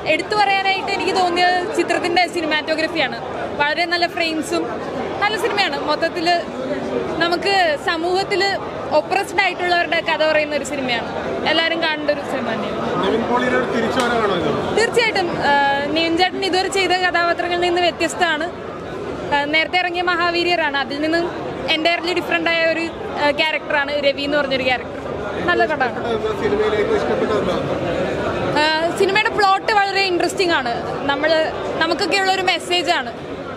എടുത്തു പറയാനായിട്ട് എനിക്ക് തോന്നിയത് ചിത്രത്തിൻ്റെ സിനിമാറ്റോഗ്രഫിയാണ് വളരെ നല്ല ഫ്രെയിംസും നല്ല സിനിമയാണ് മൊത്തത്തിൽ നമുക്ക് സമൂഹത്തിൽ ഒപ്രസ്ഡ് ആയിട്ടുള്ളവരുടെ കഥ പറയുന്ന ഒരു സിനിമയാണ് എല്ലാവരും കാണേണ്ട ഒരു സിനിമ തന്നെയാണ് നിവിൻ പോളിയുടെ ഒരു തിരിച്ചുവരവാണോ ഇത് തീർച്ചയായിട്ടും നിവിൻ ചേട്ടൻ ഇതുവരെ ചെയ്ത കഥാപാത്രങ്ങളിൽ നിന്ന് വ്യത്യസ്തമാണ് ആ, നേരത്തെ ഇറങ്ങിയ മഹാവീര്യരാണ് അതിൽ നിന്നും എൻ്റയർലി ഡിഫറെൻ്റ് ആയ ഒരു ക്യാരക്ടറാണ് രവി എന്ന് പറഞ്ഞൊരു ക്യാരക്ടർ നല്ല കഥാണ് ഇഷ്ടപ്പെട്ട സിനിമയിലേക്ക് ഇഷ്ടപ്പെട്ടതെന്താ ആ, സിനിമയുടെ പ്ലോട്ട് വളരെ ഇൻട്രസ്റ്റിംഗ് ആണ് നമ്മൾ നമുക്കൊക്കെയുള്ള ഒരു മെസ്സേജാണ്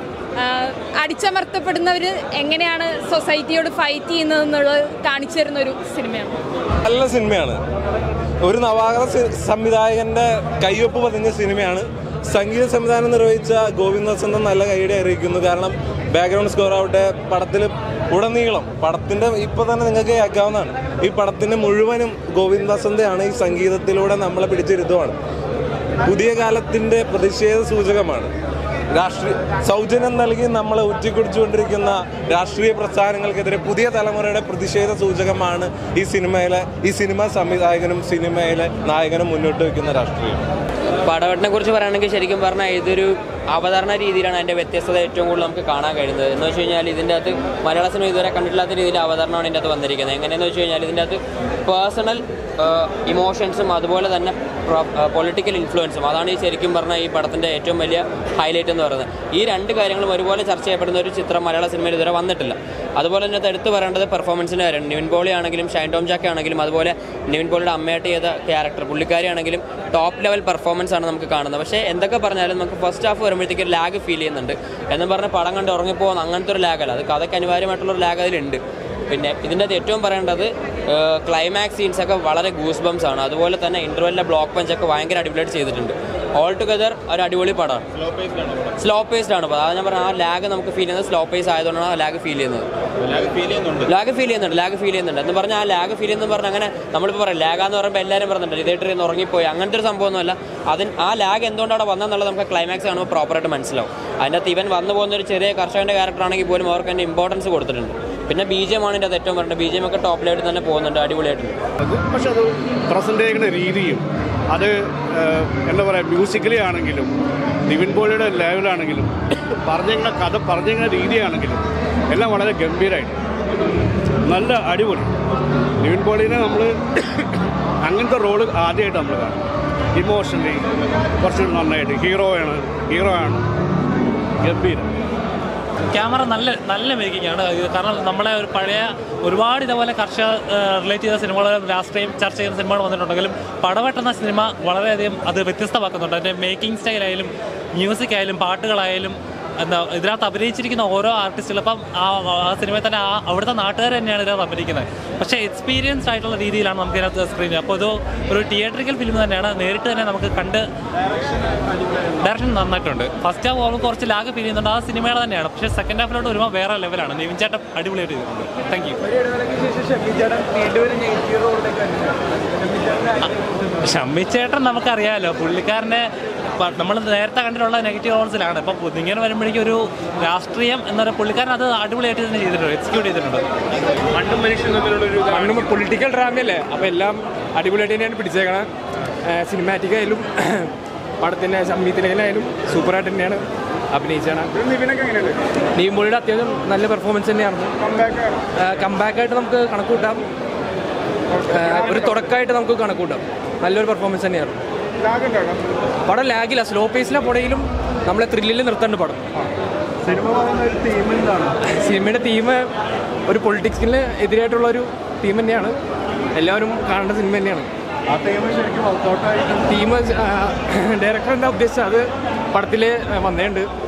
അടിച്ചമർത്തപ്പെടുന്നവർ എങ്ങനെയാണ് സൊസൈറ്റിയോട് ഫൈറ്റ് ചെയ്യുന്നതെന്നുള്ളത് കാണിച്ചു തരുന്ന ഒരു സിനിമയാണ് നല്ല സിനിമയാണ് ഒരു നവാഗത സി- സംവിധായകന്റെ കയ്യൊപ്പ് പതിഞ്ഞ സിനിമയാണ് സംഗീത സംവിധാനം നിർവഹിച്ച ഗോവിന്ദ് വസന്തം നല്ല കൈയുടെ അറിയിക്കുന്നു കാരണം ബാക്ക്ഗ്രൗണ്ട് സ്കോർ ആവട്ടെ പടത്തിൽ ഉടനീളം പടത്തിന്റെ ഇപ്പൊ തന്നെ നിങ്ങൾക്ക് കേൾക്കാവുന്നതാണ് ഈ പടത്തിന്റെ മുഴുവനും ഗോവിന്ദ് വസന്തയാണ് ഈ സംഗീതത്തിലൂടെ നമ്മളെ പിടിച്ചിരുത്തുവാണ് പുതിയ കാലത്തിന്റെ പ്രതിഷേധ സൂചകമാണ് രാഷ്ട്രീയ സൗജന്യം നൽകി നമ്മളെ ഉറ്റിക്കുടിച്ചുകൊണ്ടിരിക്കുന്ന രാഷ്ട്രീയ പ്രസ്ഥാനങ്ങൾക്കെതിരെ പുതിയ തലമുറയുടെ പ്രതിഷേധ സൂചകമാണ് ഈ സിനിമയിലെ ഈ സിനിമ സംവിധായകനും സിനിമയിലെ നായകനും മുന്നോട്ട് വയ്ക്കുന്ന രാഷ്ട്രീയം പടവട്ടിനെ കുറിച്ച് പറയുകയാണെങ്കിൽ ശരിക്കും പറഞ്ഞാൽ ഇതൊരു അവതരണ രീതിയിലാണ് അതിൻ്റെ വ്യത്യസ്തത ഏറ്റവും കൂടുതൽ നമുക്ക് കാണാൻ കഴിയുന്നത് എന്ന് വെച്ച് കഴിഞ്ഞാൽ ഇതിൻ്റെ അകത്ത് മലയാള സിനിമ ഇതുവരെ കണ്ടിട്ടില്ലാത്ത രീതിയിൽ അവതരണമാണ് ഇതിൻ്റെ അകത്ത് വന്നിരിക്കുന്നത് എങ്ങനെയെന്ന് വെച്ച് കഴിഞ്ഞാൽ ഇതിൻ്റെ അകത്ത് പേഴ്സണൽ ഇമോഷൻസും അതുപോലെ തന്നെ പൊളിറ്റിക്കൽ ഇൻഫ്ലുവൻസും അതാണ് ഈ ശരിക്കും പറഞ്ഞാൽ ഈ പടത്തിൻ്റെ ഏറ്റവും വലിയ ഹൈലൈറ്റ് എന്ന് പറയുന്നത് ഈ രണ്ട് കാര്യങ്ങളും ഒരുപോലെ ചർച്ച ചെയ്യപ്പെടുന്ന ഒരു ചിത്രം മലയാള സിനിമയിൽ ഇതുവരെ വന്നിട്ടില്ല അതുപോലെ തന്നെ അത് എടുത്തു പറയേണ്ടത് പെർഫോമൻസിൻ്റെ കാര്യമാണ് നിവിൻ പോളി ആണെങ്കിലും ഷൈൻ ടോം ജാക്ക ആണെങ്കിലും അതുപോലെ നിവിൻ പോളിയുടെ അമ്മയായിട്ട് ചെയ്ത ക്യാരക്ടർ പുള്ളിക്കാരി ആണെങ്കിലും ടോപ്പ് ലെവൽ പെർഫോമൻസ് ആണ് നമുക്ക് കാണുന്നത് പക്ഷേ എന്തൊക്കെ പറഞ്ഞാലും നമുക്ക് ഫസ്റ്റ് ഹാഫ് വരുമ്പോഴത്തേക്ക് ഒരു ലാഗ് ഫീൽ ചെയ്യുന്നുണ്ട് എന്ന് പറഞ്ഞ് പടം കണ്ട് ഉറങ്ങിപ്പോകുന്ന അങ്ങനത്തെ ഒരു ലാഗല്ല അത് കഥയ്ക്ക് അനിവാര്യമായിട്ടുള്ള ഒരു ലാഗ് അതിലുണ്ട് പിന്നെ ഇതിൻ്റെ അകത്ത് ഏറ്റവും പറയേണ്ടത് ക്ലൈമാക്സ് സീൻസ് ഒക്കെ വളരെ ഗൂസ് ബംസ് ആണ് അതുപോലെ തന്നെ ഇന്റർവെല്ലിലെ ബ്ലോക്ക് പഞ്ച് ഒക്കെ ഭയങ്കര അടിപൊളിയായിട്ട് ചെയ്തിട്ടുണ്ട് ഓൾ ടുഗദർ ഒരു അടിപൊളി പടമാണ് സ്ലോ പേസ്ഡ് ആണ് പടം അത് ഞാൻ പറഞ്ഞ ആ ലാഗ് നമുക്ക് ഫീൽ ചെയ്യുന്നത് സ്ലോ പേസ് ആയതുകൊണ്ടാണ് ആ ലാഗ് ഫീൽ ചെയ്യുന്നത് ലാഗ് ഫീൽ ചെയ്യുന്നുണ്ട് ലാഗ് ഫീൽ ചെയ്യുന്നുണ്ട് എന്ന് പറഞ്ഞാൽ ആ ലാഗ് ഫീൽ ചെയ്യുന്ന പറഞ്ഞാൽ അങ്ങനെ നമ്മളിപ്പോൾ പറയാം ലാഗാന്ന് പറയുമ്പോൾ എല്ലാവരും പറയുന്നുണ്ട് ഇതേറ്ററിൽ നിന്ന് ഉറങ്ങിപ്പോയി അങ്ങനത്തെ ഒരു സംഭവമൊന്നുമല്ല അതിന് ആ ലാഗ് എന്തുകൊണ്ട് അവിടെ വന്നെന്നുള്ളത് നമുക്ക് ക്ലൈമാക്സ് കാണുമ്പോൾ പ്രോപ്പറായിട്ട് മനസ്സിലാവും അതിൻ്റെ അകത്ത് ഇവൻ വന്നു പോകുന്ന ഒരു ചെറിയ കർഷകൻ്റെ ക്യാരക്ടർ ആണെങ്കിൽ പോലും അവർക്ക് അതിൻ്റെ ഇമ്പോർട്ടൻസ് കൊടുത്തിട്ടുണ്ട് പിന്നെ ബി ജി എം ആണ് ഇതിൻ്റെ ഏറ്റവും പറയുന്നത് ബി ജി എം ഒക്കെ ടോപ്പിലായിട്ട് തന്നെ പോകുന്നുണ്ട് അടിപൊളിയായിട്ടുണ്ട് അത് പക്ഷെ അത് പ്രസൻറ്റ് ചെയ്യുന്ന രീതിയും അത് ഏഹ്, എന്താ പറയുക മ്യൂസിക്കലി ആണെങ്കിലും നിവിൻ പോളിയുടെ ലെവലാണെങ്കിലും പറഞ്ഞ കഥ പറഞ്ഞ രീതിയാണെങ്കിലും എല്ലാം വളരെ ഗംഭീരമായിട്ട് നല്ല അടിപൊളി നിവിൻ പോളിനെ നമ്മൾ അങ്ങനത്തെ റോള് ആദ്യമായിട്ട് നമ്മൾ കാണും ഇമോഷണലി കുറച്ച് നന്നായിട്ട് ഹീറോയാണ് ഹീറോ ആണ് ഗംഭീരം ക്യാമറ നല്ല നല്ല മേക്കിംഗ് ആണ് ഇത് കാരണം നമ്മളെ ഒരു പഴയ ഒരുപാട് ഇതേപോലെ കർഷക റിലേറ്റ് ചെയ്ത സിനിമകൾ രാഷ്ട്രീയം ചർച്ച ചെയ്യുന്ന സിനിമകൾ വന്നിട്ടുണ്ടെങ്കിലും പടവെട്ടുന്ന സിനിമ വളരെയധികം അത് വ്യത്യസ്തമാക്കുന്നുണ്ട് അതിൻ്റെ മേക്കിംഗ് സ്റ്റൈലായാലും മ്യൂസിക് ആയാലും പാട്ടുകളായാലും എന്താ ഇതിനകത്ത് അഭിനയിച്ചിരിക്കുന്ന ഓരോ ആർട്ടിസ്റ്റുകളും അപ്പം ആ ആ സിനിമയിൽ തന്നെ ആ അവിടുത്തെ നാട്ടുകാർ തന്നെയാണ് ഇതിനകത്ത് അഭിനയിക്കുന്നത് പക്ഷേ എക്സ്പീരിയൻസ്ഡ് ആയിട്ടുള്ള രീതിയിലാണ് നമുക്ക് ഇതിനകത്ത് സ്ക്രീൻ അപ്പോൾ ഇത് ഒരു തിയേറ്ററിക്കൽ ഫിലിം തന്നെയാണ് നേരിട്ട് തന്നെ നമുക്ക് കണ്ട് ഡയറക്ഷൻ നന്നായിട്ടുണ്ട് ഫസ്റ്റ് ഹാഫ് ഓർമ്മ കുറച്ച് ലാഗ് ഫീൽ ചെയ്യുന്നുണ്ട് ആ സിനിമയുടെ തന്നെയാണ് പക്ഷേ സെക്കൻഡ് ഹാഫിലോട്ട് വരുമ്പോൾ വേറെ ലെവലാണ് നിവിൻ ചേട്ടൻ അടിപൊളിയായിട്ട് ചെയ്തിട്ടുണ്ട് താങ്ക് യു ഷമ്മിച്ചേട്ടൻ നമുക്കറിയാമല്ലോ പുള്ളിക്കാരനെ നമ്മൾ നേരത്തെ കണ്ടിട്ടുള്ള നെഗറ്റീവ് റോൾസിലാണ് ഇപ്പം ഇങ്ങനെ വരുമ്പോഴേക്കും ഒരു രാഷ്ട്രീയം എന്നൊരു പുള്ളിക്കാരൻ അത് അടിപൊളിയായിട്ട് തന്നെ ചെയ്തിട്ടുണ്ട് എക്സിക്യൂട്ട് ചെയ്തിട്ടുണ്ട് മണ്ണും മനുഷ്യൻ തമ്മിലുള്ള ഒരു മണ്ണും പൊളിറ്റിക്കൽ ഡ്രാമയല്ലേ അപ്പോൾ എല്ലാം അടിപൊളിയായിട്ട് തന്നെയാണ് പിടിച്ചേക്കണത് സിനിമാറ്റിക് ആയാലും പടത്തിൻ്റെ സംഗീതത്തിലായാലും സൂപ്പറായിട്ട് തന്നെയാണ് അഭിനയിച്ചാണ് നിവിനൊക്കെ എങ്ങനെയുണ്ട് നീമ്പോളിയുടെ അത്യാവശ്യം നല്ല പെർഫോമൻസ് തന്നെയായിരുന്നു കംബാക്ക് ആയിട്ട് നമുക്ക് കണക്കൂട്ടാം ആ, ഒരു തുടക്കമായിട്ട് നമുക്ക് കണക്കൂട്ടാം നല്ലൊരു പെർഫോമൻസ് തന്നെയായിരുന്നു ലാഗുണ്ടാണോ പടം ലാഗില്ല സ്ലോ പേസിലെ പുറകിലും നമ്മളെ ത്രില്ലിൽ നിർത്തേണ്ട പടം സിനിമ പറയുന്ന ഒരു തീം എന്താണ് സിനിമയുടെ തീം ഒരു പൊളിറ്റിക്സിന് എതിരായിട്ടുള്ള ഒരു തീം തന്നെയാണ് എല്ലാവരും കാണേണ്ട സിനിമ തന്നെയാണ് ആ തീം ശരിക്കും വർക്കൗട്ടായിട്ട് ടീം ഡയറക്ടർ എന്താ ഉദ്ദേശിച്ചത് അത് പടത്തിൽ വന്നേണ്ട്